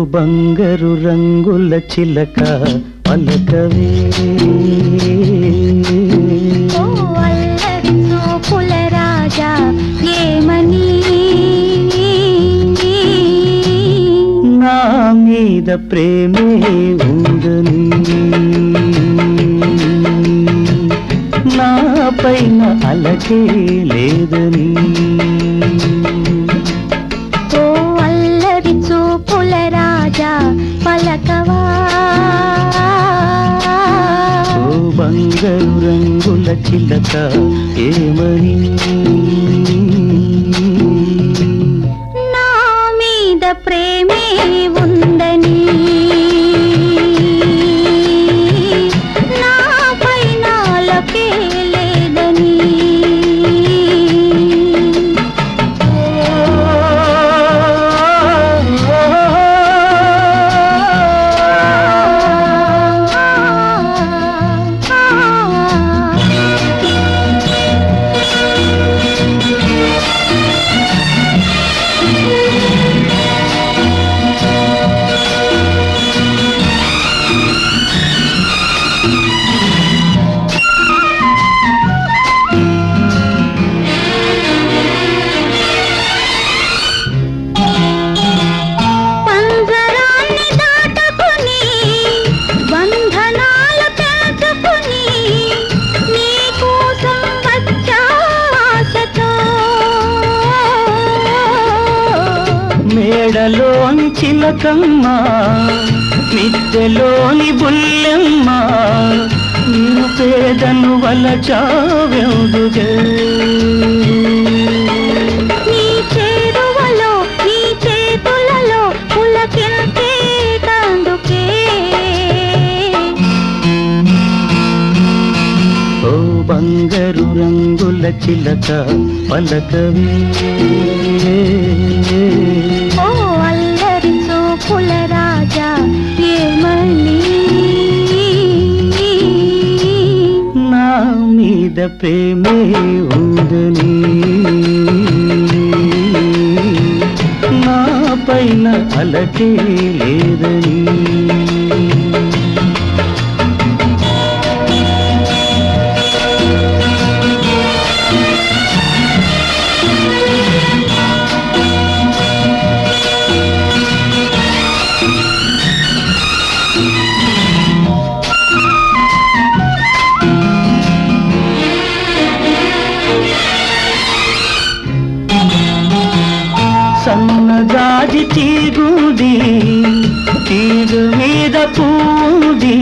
బంగారు రంగుల చిలక పలకవే ఓ అల్లరి చూపుల రాజా ఏమని నా మీద ప్రేమే ఉందని నా పైన అలకే లేదని ఓ అల్లరి చూపుల రాజా పలకవా ఓ బంగారు రంగుల చిలక ఏమని నా మీద ప్రేమే ఉందని నా పైన అలకే లేదని పంజరాన్ని దాటుకుని బంధనాలు తెంచుకుని నీ కోసం వచ్చా ఆశతో మేడలోని చిలకమ్మ మిద్దెలోని బుల్లెమ్మ నేను పేదను వలచావెందుగే నీ చేరువలో నీ చేతులలో పులకింతే తందుకే ఓ బంగారు రంగుల చిలక పలకవే ఓ అల్లరి చూపుల రాజా ఏమని నా మీద ప్రేమే ఉందని నా పైన అలకే లేదని సన్నజాజి తీగుది తీరు మీద పూది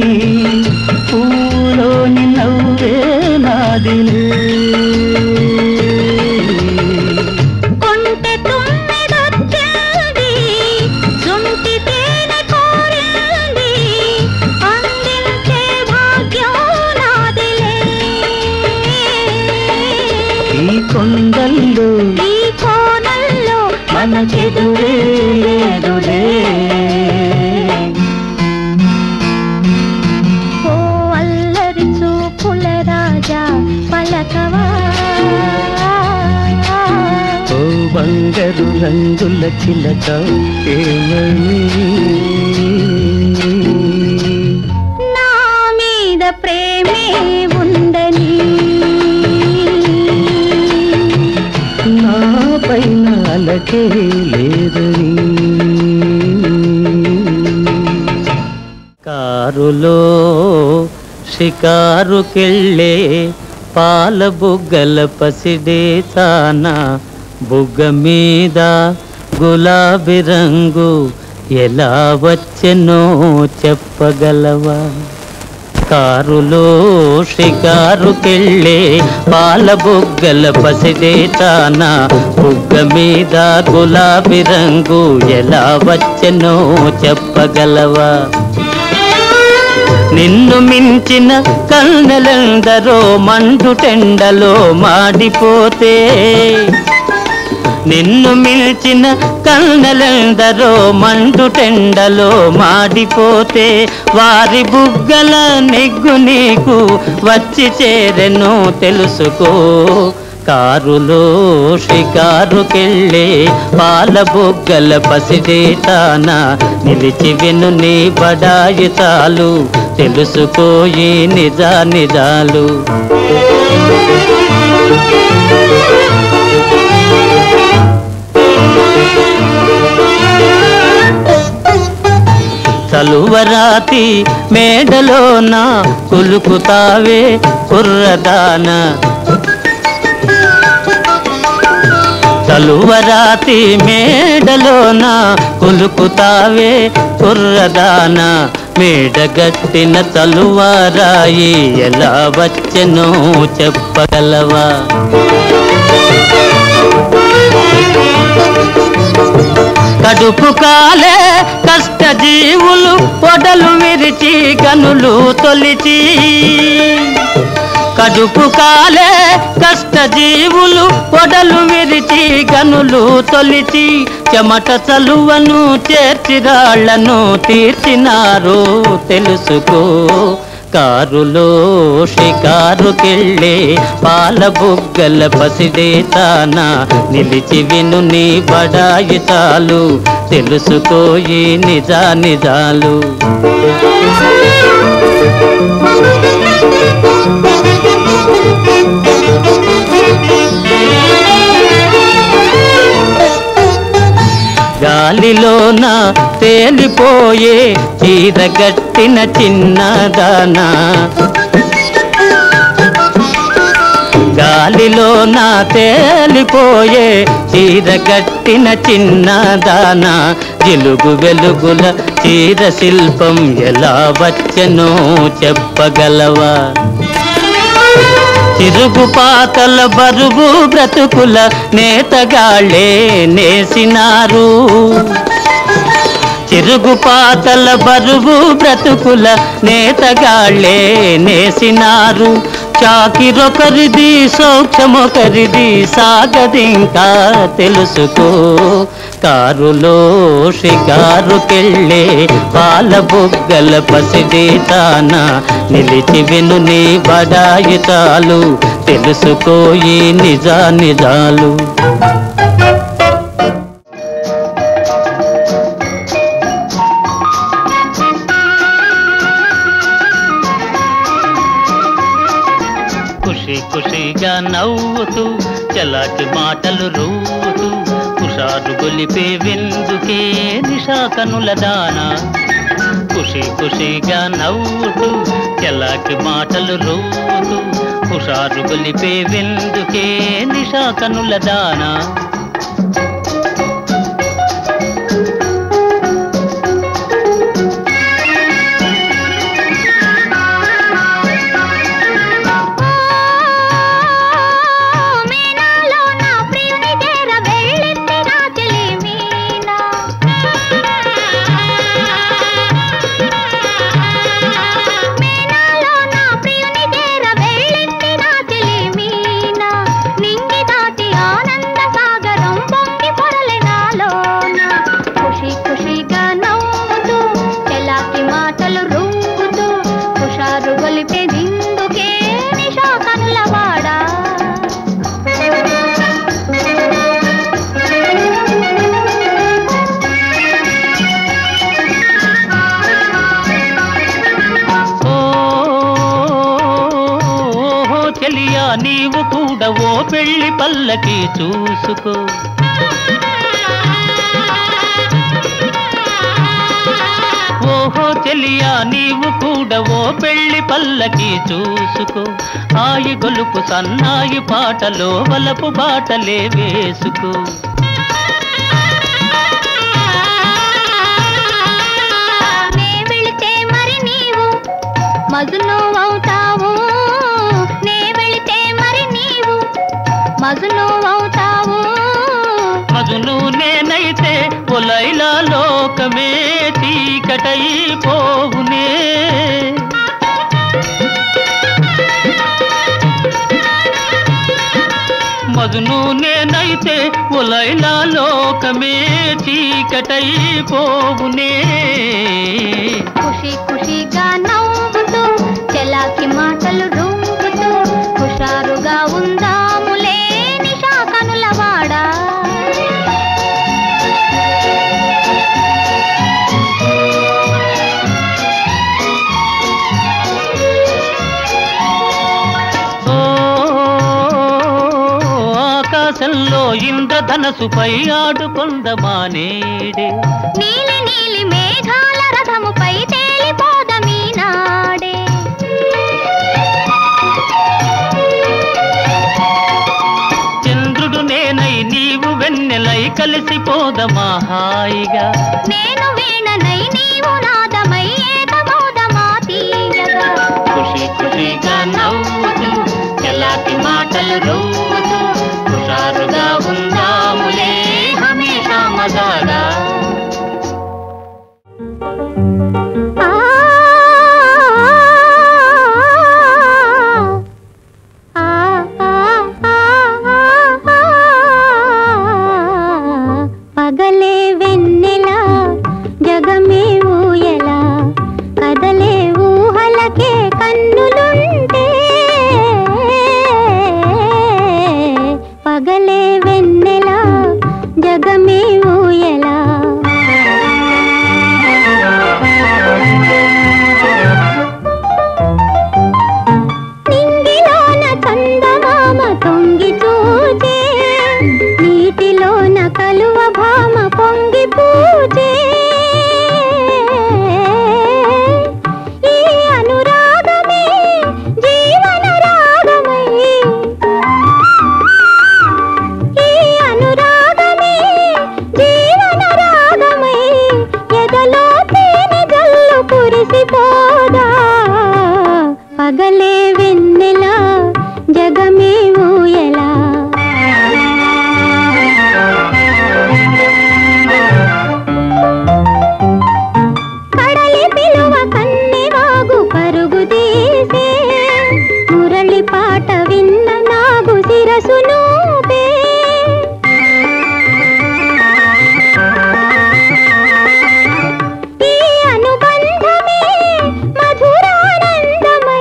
పూలోని నవ్వే నాదిలే కొంటె తుమ్మెదొచ్చింది జుంటి తేనె కోరింది అందించే భాగ్యం నాదిలే ఈ కొండల్లో ఈ కోనల్లో మన చెదురే లేదులే ఓ అల్లరి చూపుల రాజా పలకవా ఓ బంగారు రంగుల చిలక ఏమని నా మీద ప్రేమే ఉందని నా పైన అలకే లేదని కారులో షికారుకెళ్ళే పాల బుగ్గల పసిడే తాన బుగ్గ మీద గులాబీ రంగు ఎలా వచ్చెనో చెప్పగలవా కారులో షికారుకెళ్ళే పాల బుగ్గల పసిడే తాన బుగ్గ మీద గులాబీ రంగు ఎలా వచ్చెనో చెప్పగలవా నిన్ను మించిన కన్నెలందరో మండుటెండలో మాడిపోతే నిన్ను మిల్చిన కన్నెలందరో మండుటెండలో మాడిపోతే వారి బుగ్గల నెగ్గు నీకు వచ్చి చేరెను తెలుసుకో కారులో షికారుకెళ్ళే పాల బొగ్గల పసిడేతాన నిలిచి విను నీ బడాయి చాలు తెలుసుకోయి నిజా నిజాలు చలువరాతి మేడలోన కులుకుతావే కుర్రదాన చలువరాతి మేడలోన కులుకుతావే కుర్రదాన మేడగట్టిన చలువారాయి ఎలా వచ్చెనో చెప్పగలవా కడుపు కాలే కష్ట జీవులు పొడలు విరిచి కనులు తొలిచి కడుపు కాలే కష్ట జీవులు పొడలు విరిచి కనులు తొలిచి చెమట చలువను చేర్చిరాళ్లను తీర్చినారు తెలుసుకో కారులో షికారుకెళ్ళే పాల బుగ్గల పసిడే తాన నిలిచి విను నీ బడాయి చాలు తెలుసుకోయి నిజా నిజాలు గాలిలోన తేలిపోయే చీరగట్టిన చిన్నదానా గాలిలోన తేలిపోయే చీరగట్టిన చిన్నదానా జిలుగు వెలుగుల చీర శిల్పం ఎలా వచ్చెనో చెప్పగలవా తిరుగు పాతల బరువు బ్రతుకుల నేతగాళ్ళే నేసినారు చిరుగు పాతల బరువు బ్రతుకుల నేతగాళ్ళే నేసినారు చాకిరొకరిది సౌఖ్యమొకరిది సాగదింకా తెలుసుకో కారులో షికారుకెళ్ళే పాల బుగ్గల పసిడి తాన నిలిచి విను నీ బడాయి చాలు తెలుసుకోయి నిజా నిజాలు ఖుషి ఖుషిగా నవ్వుతూ చలాకి మాటలు రూతూ హుషారు గొలిపే విందుకే నిషా కనుల దానా ఖుషి ఖుషిగా నవ్వుతూ చలాకి మాటలు రూతూ హుషారు గొలిపే విందుకే నిషా కనుల దానా మీనాలో నా ప్రియుని చేర వెళ్ళింది నా చెలి మీనా మీనాలో నా ప్రియుని చేర వెళ్ళింది నా చెలి మీనా నింగి దాటి ఆనంద సాగరం పొంగి పొరలి నాలోన ఖుషి ఖుషిగా నవ్వుతూ చెలాకి మాటలు రూపుతూ హుషారు గొలిపే దిందుకే నిషా కనులవాడా ఓ చెలియా నీవు కూడా ఓ పెళ్లి పల్లకి చూసుకో ఓహో చెలియా నీవు కూడా ఓ పెళ్లి పల్లకి చూసుకో ఆయి గొలుపు సన్నాయి పాటలో వలపు బాటలే వేసుకో నే వెళితే మరి నీవు మజును అవుతావు నే వెళితే మరి నీవు మజును అవుతావు మగును నేనైతే ఒలైలా లోకమే చీకటైపోవునే మగును నేనైతే ఒలైలా లోకమే చీకటైపోవునే ఖుషి ఖుషిగా నవ్వుతూ చెలాకి మాటలు రూపుతూ హుషారుగా ఉందాములే ఇంద్రధనసుపై ఆడుకొందమా నేడే నీలి నీలి మేఘాల రథముపై తేలిపోదమీ నాడే చంద్రుడు నేనై నీవు వెన్నెలై కలిసిపోదమా హాయిగా నేను వీణనై నీవు నాదమై ఏకమోదమా తీయగా ఖుషి ఖుషిగా నవ్వుతూ ఎలాంటి మాటలు రోజు హుషారుగా ఉందాములే హమేషా మజాగా ఆ ఆ పగలే వెన్నెల జగమే ఊయల కదలే ఊహలకే కన్నులుంటే పగలే వెన్నెల జగమే ఊయల నింగిలోన చందమామ తొంగి చూచే నీటిలోన కలువ భామ పొంగి పూజే ఈ అనురాగమే జీవన రాగమై ఈ అనురాగమే జీవన రాగమై ఎదలో తేనె జల్లు కురిసిపోదా పగలే వెన్నెల జగమే ఊయలా కడలి పిలువ కన్నెవాగు పరుగు తీసే మురళి పాట విన్న నాగు శిరసు నూపే ఈ అనుబంధమే మధురానందమై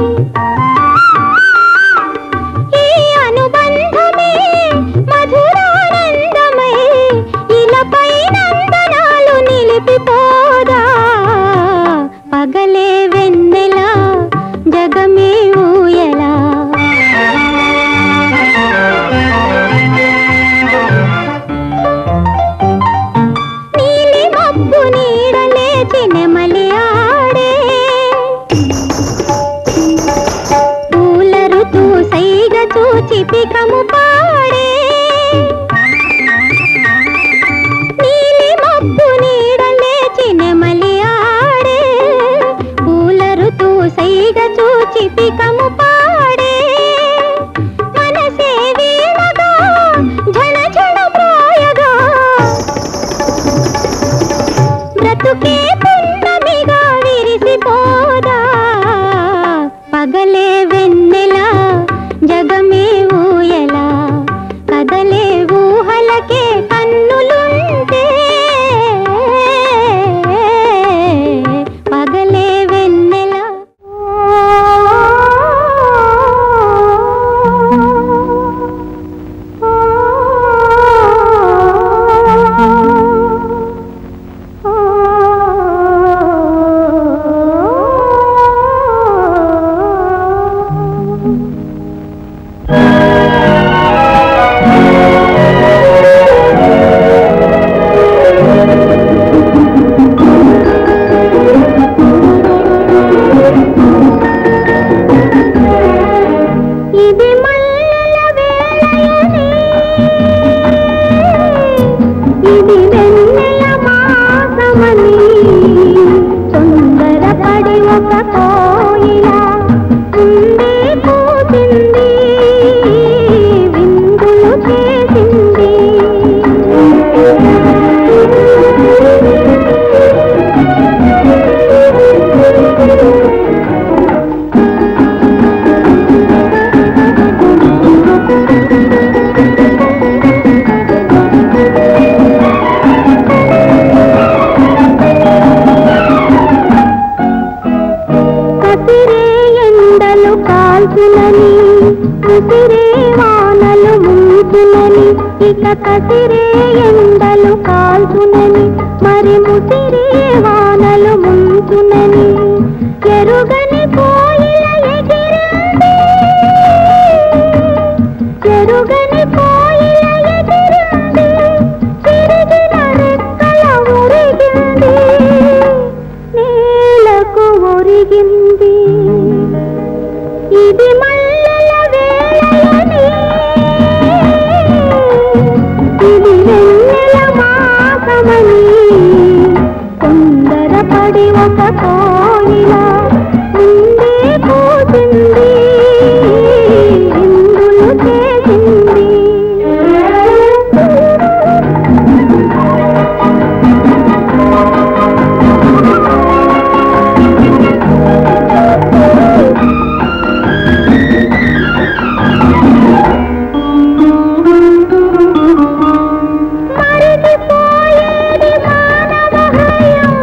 ఈ అనుబంధమే మధురానందమై ఇలపై నందనాలు నిలిపిపోదా పగలే వెన్నెల జగమే ఊయలా నీలి మబ్బు నీడలేచి నెమలి ఆడే పూల ఋతు సైగ చూచి పికము పాడే నీలి మబ్బు నీడలేచి నెమలి ఆడే పూల ఋతు సైగ చూచి పికము పాడే మనసే వీణగా ఝణ ఝణ ప్రాయగా బ్రతుకే పున్నమిగా విరిసిపోదా పగలే వెన్నెల జగమే ఊయలా కదలే ఊహలకే కన్నులుంటే పగలే వెన్నెల ఇది మల్లెల వేళయని ఇది వెన్నెల మాసమని తొందరపడి ఒక కోయిల ఉండే కూసింది విందులు చేసింది కసిరే ఎండలు కాల్చునని ముసిరే వానలు ముంచునని ఇక కసిరే ఎండలు కాల్చునని మరి ముసిరే వానలు ముంచునని ఎరుగని కోయిల ఎగిరింది ఎరుగని కోయిల ఎగిరింది ఒక కోయిల ముందే పూసింది ఇందులు చేసింది మరిగిపోయేది మానవ హృదయం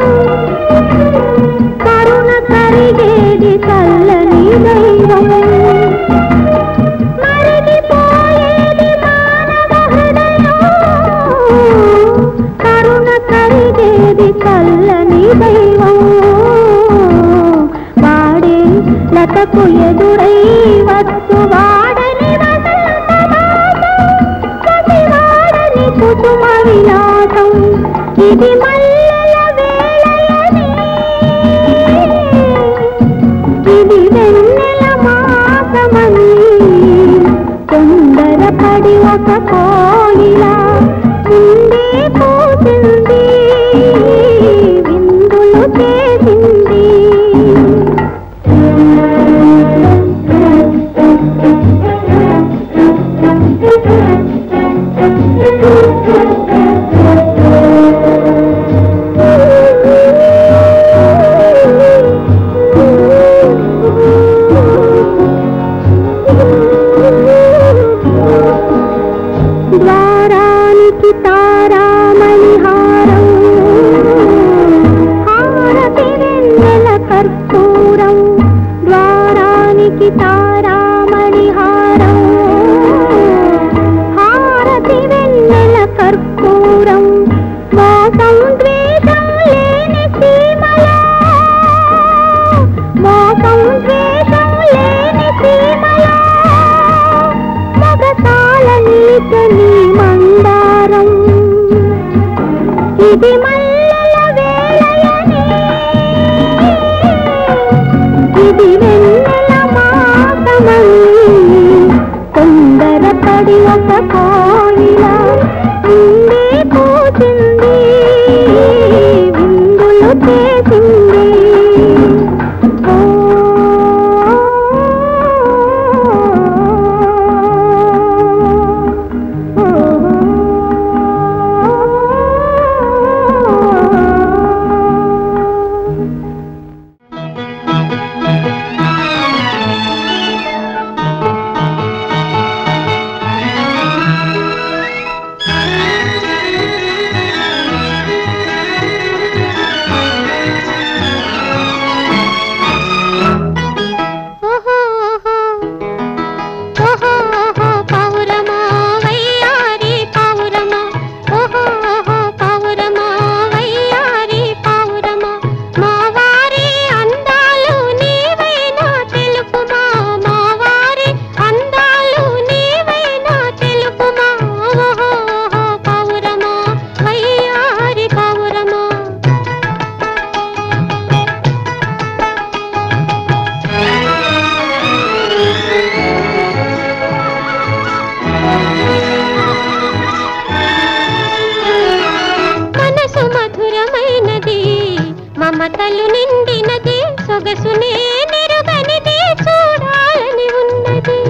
కరుణ కరిగేది చల్లని దైవం మరిగిపోయేది మానవ హృదయం కరుణ కరిగేది చల్లని దైవం వాడే లతకు ఎదురై వచ్చు వాడని వసంతమాసం కుసుమ విలాసం ఇది మల్లెల వేళయని ఇది వెన్నెల మాసమని తొందరపడి ఒక కోయిల ముందే పూసింది విందులు చేసింది ద్వారానికి తారామణి హారం హారతి వెన్నెల కర్పూరం ద్వారానికి తారామణి హారం హారతి వెన్నెల కర్పూరం మోసం ద్వేషం లేని సీమలో మోసం ద్వేషం లేని సీమలో మగతాళ నీచని మందారం ఇది మల్లెల వేళయని ఇది వెన్నెల మాసమని తొందరపడి ఒక కోయిల ఉండే పూసింది విందులు చేసింది ఓహో ఓహో ఓహో ఓహో పావురమా వయ్యారి పావురమా ఓహో ఓహో పావురమా వయ్యారి పావురమా మా వారి అందాలు నీవైనా తెలుపుమా మా వారి అందాలు నీవైనా తెలుపుమా ఓహో ఓహో పావురమా వయ్యారి పావురమా మనసు మధురమైనది మమతలు నిండినది సొగసునే నిరుగనిది చూడాలని ఉన్నది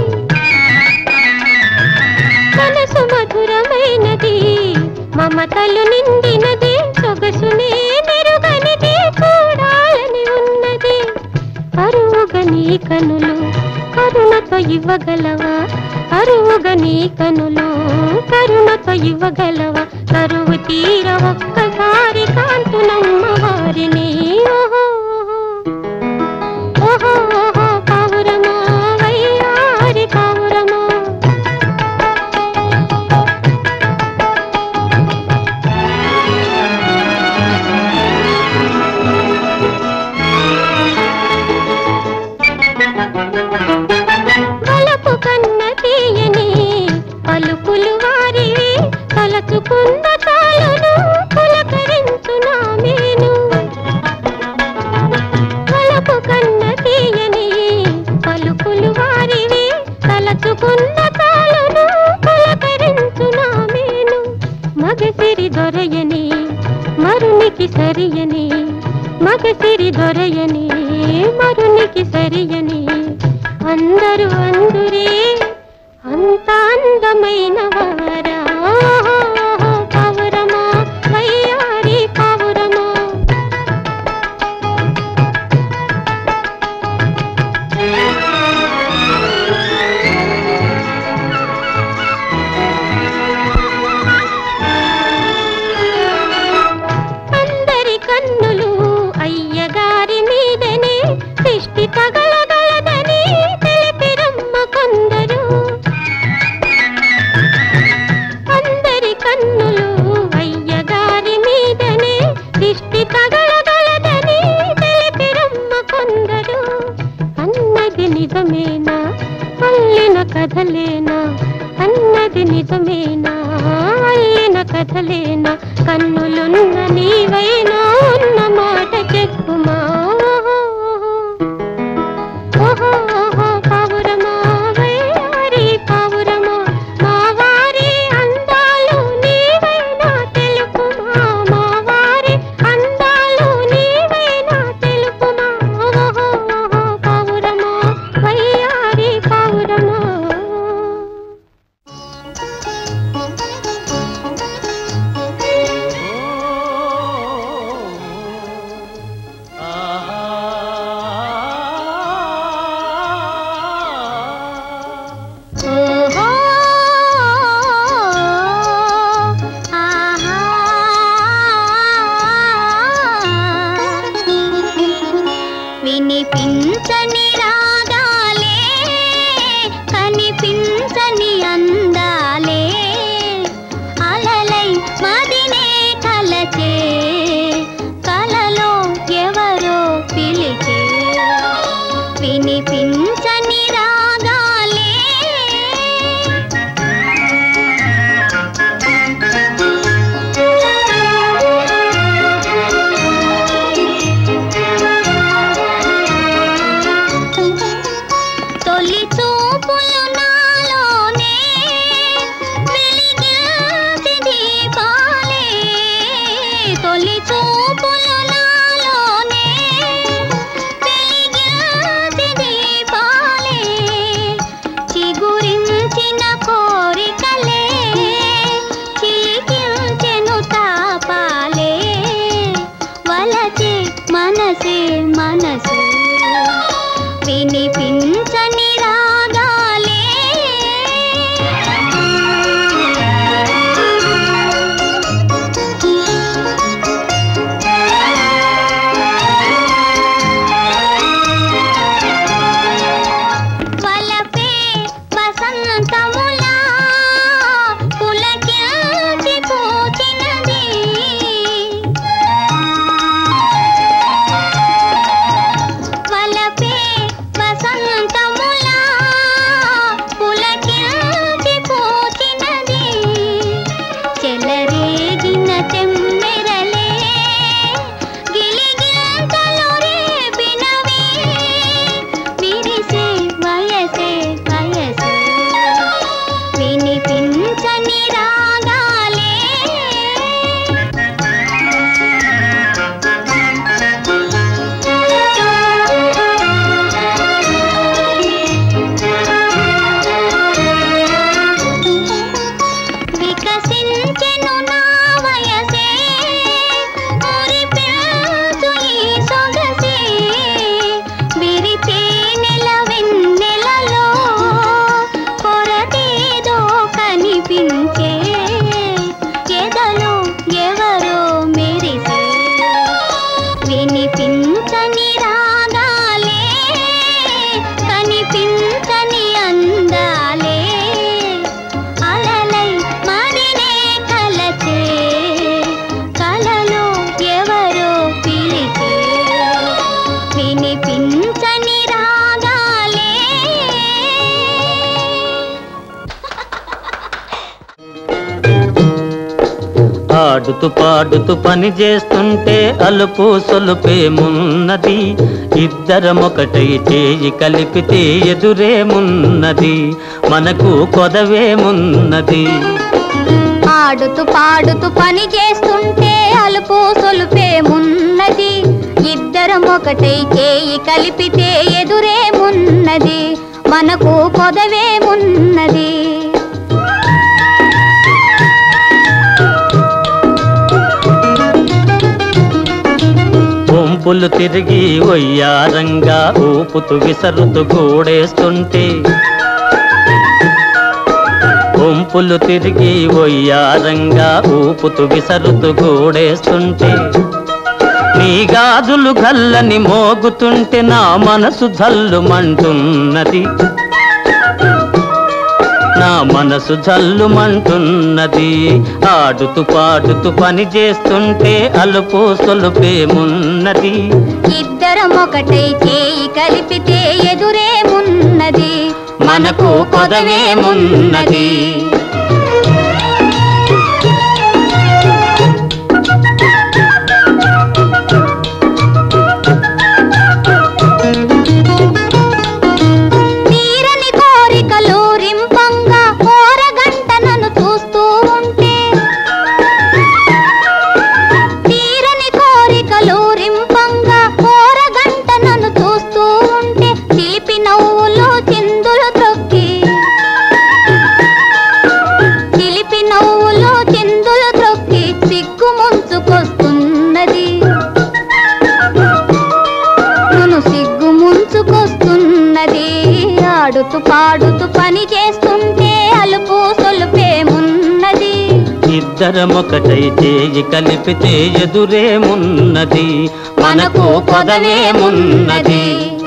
మనసు మధురమైనది మమతలు నిండినది సొగసునే నిరుగనిది చూడాలని ఉన్నది కరువుగా నీ కనులు కరుణతో ఇవ్వగలవా కరువుగా నీ కనులు కరుణతో ఇవ్వగలవా కరువు తీర ఒక్కసారి కాంతునమ్మ వారిని ఓహో ఓహో ఓహో పావురమా వయ్యారి పావురమా వలపు కన్న తీయని పలుకులు వారివి తలచుకున్న తాళును పులకరించు నా మేను మగసిరి దొరయని మరునికి సరియని అందరూ అందురే అంత అందమైన వారా పావురమా వయ్యారి పావురమా అందరి కన్నులు అయ్యగారి మీదనే దిష్టి తగలగలదని తెలిపిరమ్మ కొందరు అందరి కన్నులు అయ్యగారి మీదనే దిష్టి తగలగలదని తెలిపిరమ్మ కొందరు అన్నది నిజమేనా అల్లిన కథలేనా అన్నది నిజమేనా అల్లిన కథలేనా కన్నులున్న నీవైనా ఉన్న మాట చెప్పుమా ఓహో ఓహో పావురమా వయ్యారి పావురమా మా వారి అందాలు నీవైనా తెలుపుమా మా వారి అందాలు నీవైనా తెలుపుమా ఓహో ఓహో పావురమా వయ్యారి పావురమా ఓహో ఆహా వినిపించని రాగాలే కనిపించని అందాలే అలలై మదినే కలచే కలలో ఎవరో పిలిచే వినిపించని రాగాలే తొలి చూపులు నాలోనే వెలిగించి దీపాలే తొలి చూపులు నాలోనే వెలిగించి దీపాలే చిగురించిన కోరికలే చిలికించెను తాపాలే వలచే మనసే మనసే వినిపించని రాగాలే వలపే వసంతములా పులకించి పూచినది వలపే వసంతములా పులకించి పూచినది చెలరేగిన తెమ్మెరలే గిలిగింతలు రేపినవి విరిసే వయసే వయసే వినిపించని రాగాలే వికసించెను నా వయసే మురిపెంచు ఈ సొగసే విరిచే నెల వెన్నెలలో కొరతేదో కనిపించే ఎదలో ఎవరో మెరిసే వినిపించని రాగాలే కనిపించని అందాలే అలలై మరినే కలచే కలలో ఎవరో పిలిచే వినిపించని రాగాలే ఆడుతూ పాడుతూ పని చేస్తుంటే అలుపు సొలుపేమున్నది ఇద్దరం ఒకటై చేయి కలిపితే ఎదురేమున్నది మనకు కొదవేమున్నది ఆడుతూ పాడుతూ పని చేస్తుంటే అలుపు సొలుపేమున్నది ఇద్దరమొకటై చేయి కలిపితే ఎదురేమున్నది మనకు కొదవేమున్నది వంపులు తిరిగి ఒయ్యారంగా ఊపుతూ విసరుతూ గూడేస్తుంటే వంపులు తిరిగి ఒయ్యారంగా ఊపుతూ విసరుతూ గూడేస్తుంటే నీ గాజులు గల్లని మోగుతుంటే నా మనసు జల్లుమంటున్నది నా మనసు జల్లుమంటున్నది ఆడుతూ పాడుతూ పని చేస్తుంటే అలుపు సొలుపేమున్నది ఇద్దరమొకటై చేయి కలిపితే ఎదురేమున్నది మనకు కొదవేమున్నది తీరని కోరికలు రింపంగా కోరగంట నన్ను చూస్తూ ఉంటే తీరని కోరికలు రింపంగా కోరగంట నన్ను చూస్తూ ఉంటే చిలిపి నవ్వులు చిందులు త్రొక్కి చిలిపి నవ్వులు చిందులు త్రొక్కి సిగ్గు ముంచుకొస్తున్నది నన్ను సిగ్గు ముంచుకొస్తున్నది ఆడుతూ పాడుతూ పని చేస్తుంటే అలుపు సొలుపేమున్నది ఇద్దరమొకటై చేయి కలిపితే ఎదురేమున్నది మనకు కొదవేమున్నది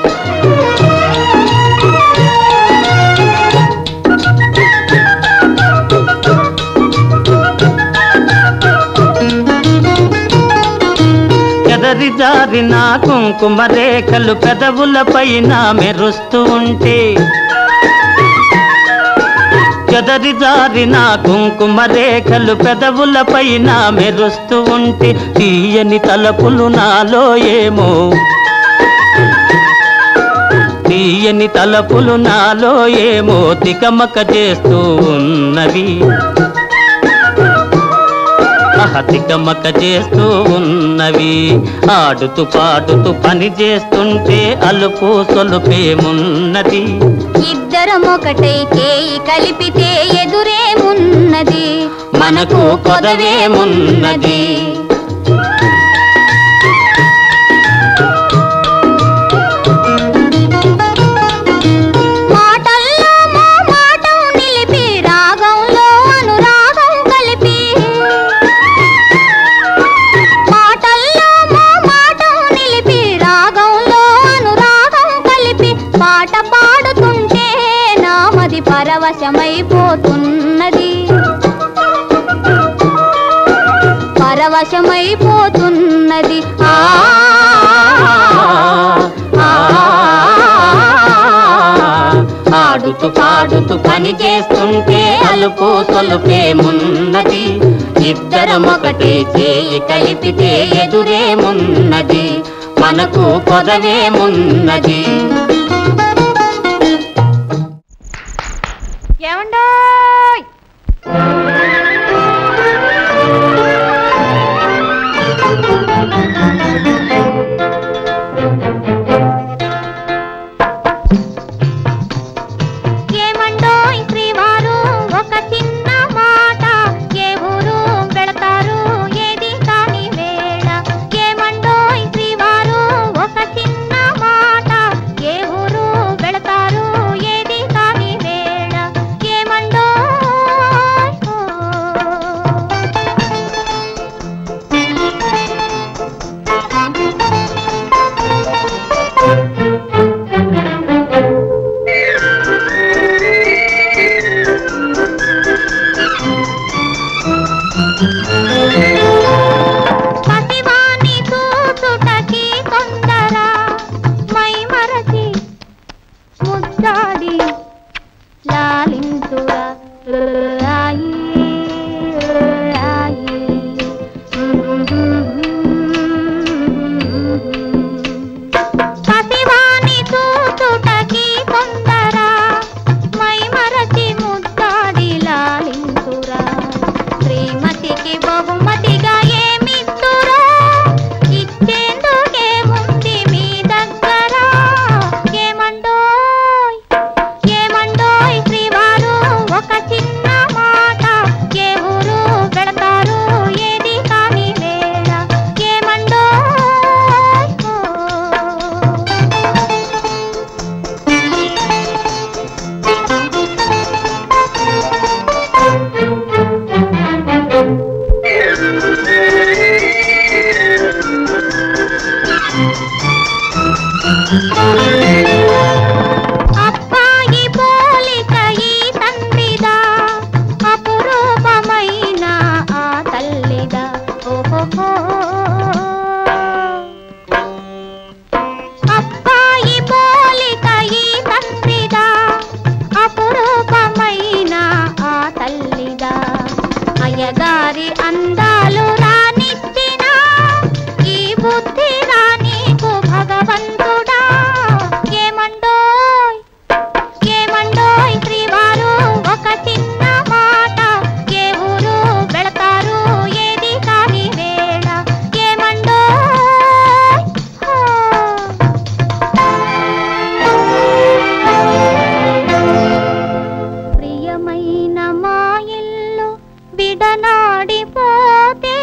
ఎదరి జారిన కుంకుమ రేఖలు పెదవుల పైన మెరుస్తూ ఉంటే చెదరి జారిన కుంకుమ రేఖలు పెదవుల పైన మెరుస్తూ ఉంటే తీయని తలపులు నాలో ఏమో తీయని తలపులు నాలో ఏమో తికమక చేస్తూ ఉన్నవి తికమక చేస్తూ ఉన్నవి ఆడుతూ పాడుతూ పని చేస్తుంటే అలుపు సొలుపేమున్నది ఇద్దరమొకటై చేయి కలిపితే ఎదురేమున్నది మనకు కొదవేమున్నది మాటల్లో మా మాటం నిలిపి రాగంలో అనురాగం కలిపి మాటల్లో మా మాటం నిలిపి రాగంలో అనురాగం కలిపి పాట పాడుతుంటే నామది పరవశమైపోతున్నది పరవశమైపోతున్నది ఆ ఆ, ఆడుతూ పాడుతూ పని చేస్తుంటే అలుపు సొలుపేమున్నది ఇద్దరమొకటి చేయి కలిపితే ఎదురేమున్నది మనకు కొదవేమున్నది ఏమండోయ్ ఏమండోయ్ శ్రీవారు ఒక చిన్న మాట ఏ ఊరు వెళతారు ఏది కాని వేళ ఏమండోయ్ శ్రీవారు ఒక చిన్న మాట ఏ ఊరు అబ్బాయి పోలిక ఈ తండ్రిదా అపురూపమైన ఆ తల్లిదా ఓహో అబ్బాయి పోలిక ఈ తండ్రిదా అపురూపమైన ఆ తల్లిదా అయ్యగారి అందాలు రానిచ్చిన ఈ బుద్ధి రానీకు భగవంతుడా ఏమండోయ్ ఏమండోయ్ శ్రీవారు ఒక చిన్న మాట ఏ ఊరు వెళతారు ఏది కాని వేళ ఏమండోయ్ హో. ప్రియమైన మా ఇల్లు విడనాడిపోతే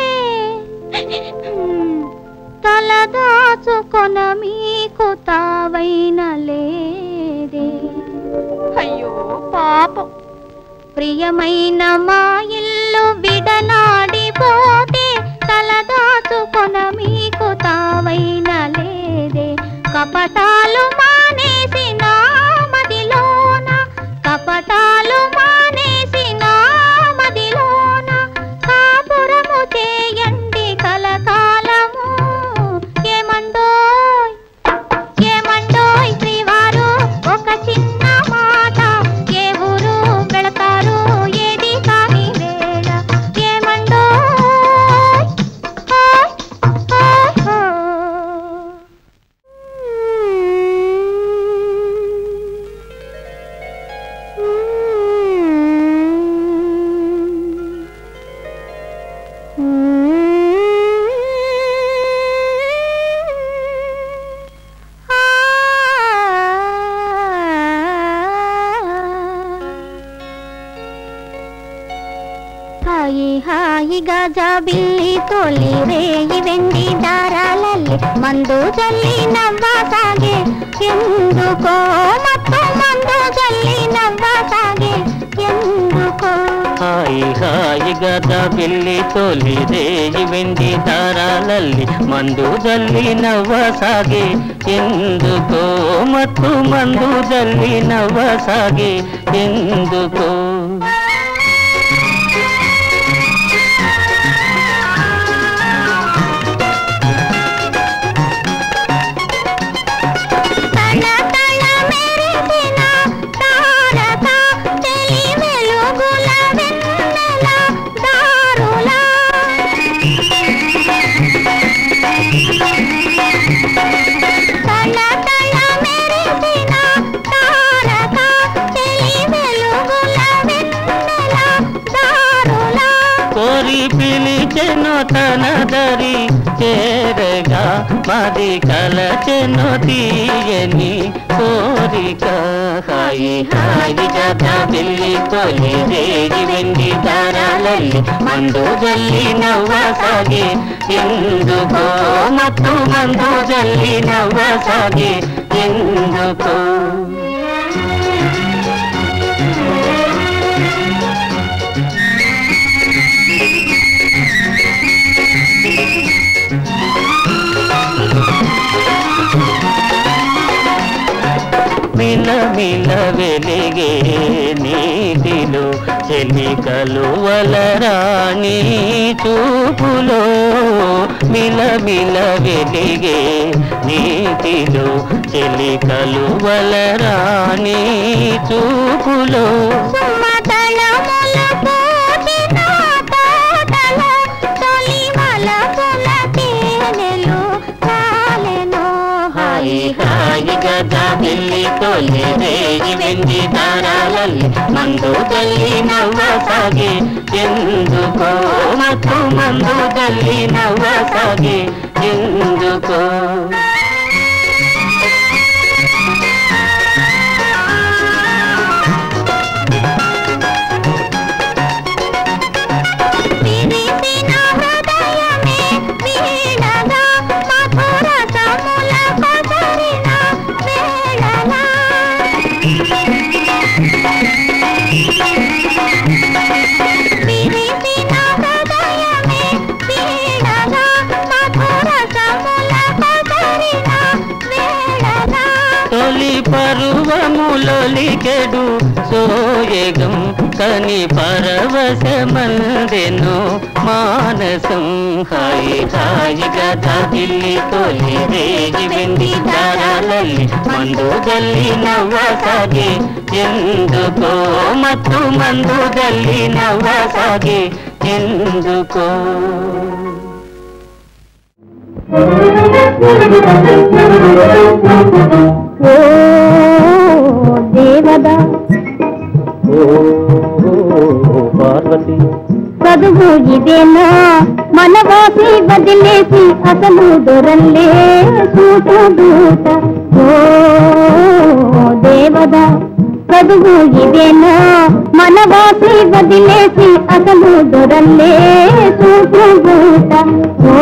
తలదాచుకొన మీకు తావైన లేదే అయ్యో పాపం ప్రియమైన మా ఇల్లు విడనాడిపోతే తలదాచుకొన మీకు తావైన లేదే కపటాలు మానేసి నా మదిలోన కపటాలు మానేసి నా మదిలోన కాపురము చేయండి కలకాలము ఏమండోయ్ ఏమండోయ్ శ్రీవారు ఒక చిన్న మాట ఏ ఊరు వెళతారు ఏది కాని వేళ ఏమండోయ్ ఓయ్, ఓయ్, హాయి హాయిగా జాబిల్లి తోలి రేయి వెండి దారాలల్లి మందు జల్లి నవ్వసాగే ఎందుకో మత్తు మందు జల్లి నవ్వసాగే ఎందుకో హాయి హాయి గద పిల్లి తొలి రేయి వెండి దారాలల్లి మందు జల్లి నవ్వసాగే ఎందుకో మత్తు మందు జల్లి నవ్వసాగే ఎందుకో తళ తళ మెరిసిన తారక చెలి వెలుగుల వెన్నెల దారులా తళ తళ మెరిసిన తారక చెలి వెలుగుల వెన్నెల దారులా కోరి పిలిచెను తన దరి చేరగా మది కలచెను తీయని కోరిక హాయి హాయి గద పిల్లి తొలి రేగి వెండి దారాలల్లి మందు జల్లి నవ్వసాగే ఎందుకో మత్తు మందు జల్లి నవ్వసాగే ఎందుకో మిల మిల వెలిగే నీటిలో చెలికలు వలరాణి చూపులో మిల మిల వెలిగే నీటిలో చెలికలు వలరాణి చూపులో సుమతలముల పూచిన తోటలో తొలి వలపుల తేనెలు కాలెను హాయి హాయి గద పిల్లి తొలి రేగి వెండి దారాలల్లి మందు తల్లి నవ్వసాగే ఎందుకో మత్తు మందు తల్లి నవ్వసాగే ఎందుకో విరిసిన హృదయమే వీణగా మధుర సముల పసరిన వేళలా విరిసిన హృదయమే వీణగా మధుర సముల పసరిన లొలికెడు సోయగం కని పరవశమందెను మానసం హాయి హాయిగా తాగిల్లి తొలి రేగి వెండి దారాలల్లి మందు గల్లి నవ్వసాగే ఎందుకో మత్తు మందు గల్లి నవ్వసాగే ఎందుకో ఓ దేవదా ఓ పార్వతి చదువు ఇదేనా మన వాసి వదిలేసి అసలు దొరల్లే సూట దూట ఓ దేవదా చదువు ఇదేనా మన వాసి వదిలేసి అసలు దొరల్లే సూట దూట ఓ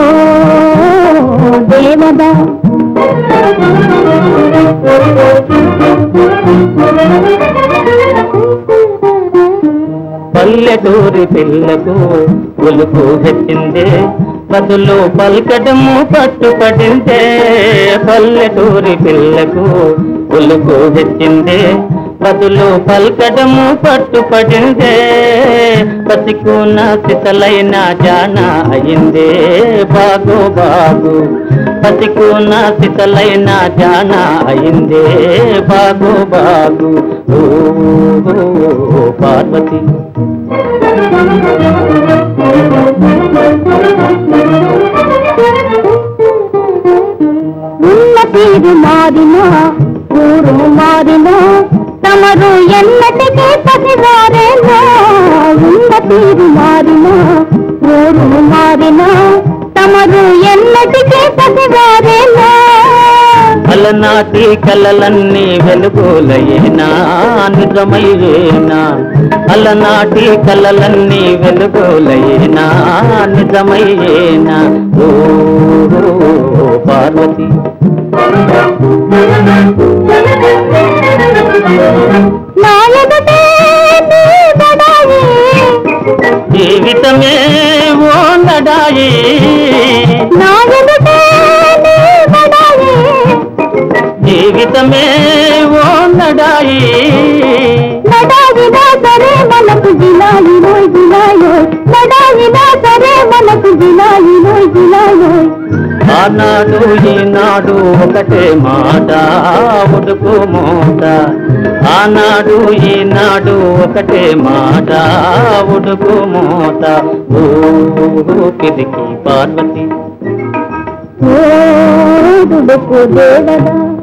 దేవదా పల్లెటూరి పిల్లకు ఒలుపు హెచ్చిందే బదులు పల్కడము పట్టుపడిందే పల్లెటూరి పిల్లకు ఒలుపు హెచ్చిందే బదులు పల్కడము పట్టుపడిందే పసికున్న సిసలైన జాన అయిందే బాగు బాగు పసికున్న సిసలైన జాన అయిందే బాగు బాగు ఓ ఓ, పార్వతి ఉన్న తీరు మారినా ఊరు మారినా తమరు ఎన్నటికీ పసివారేనా ఉన్న తీరు మారినా ఊరు మారినా తమరు ఎన్నటికీ పసివారేనా అలనాటి కలలన్నీ వెలుగులయేనా నిజమయ్యేనా అలనాటి కలలన్నీ వెలుగులయేనా నిజమయ్యేనా ఓ ఓ, పార్వతి నా ఎదుటే నీ బడాయి జీవితమే ఓ నడాయి నా ఎదుటే నీ బడాయి జీవితమే ఓ నడాయి నడాగినా సరే మనకు జిలాయి నోయ్ జిలాయోయ్ నడాగినా సరే మనకు జిలాయి నోయ్ జిలాయోయ్ ఆనాడు ఈనాడు ఒకటే మాట ఉడుకు మోత ఆనాడు ఈనాడు ఒకటే మాట ఉడుకు మోత ఓ కిదికి పార్వతి ఓ దుడుకు దేవదా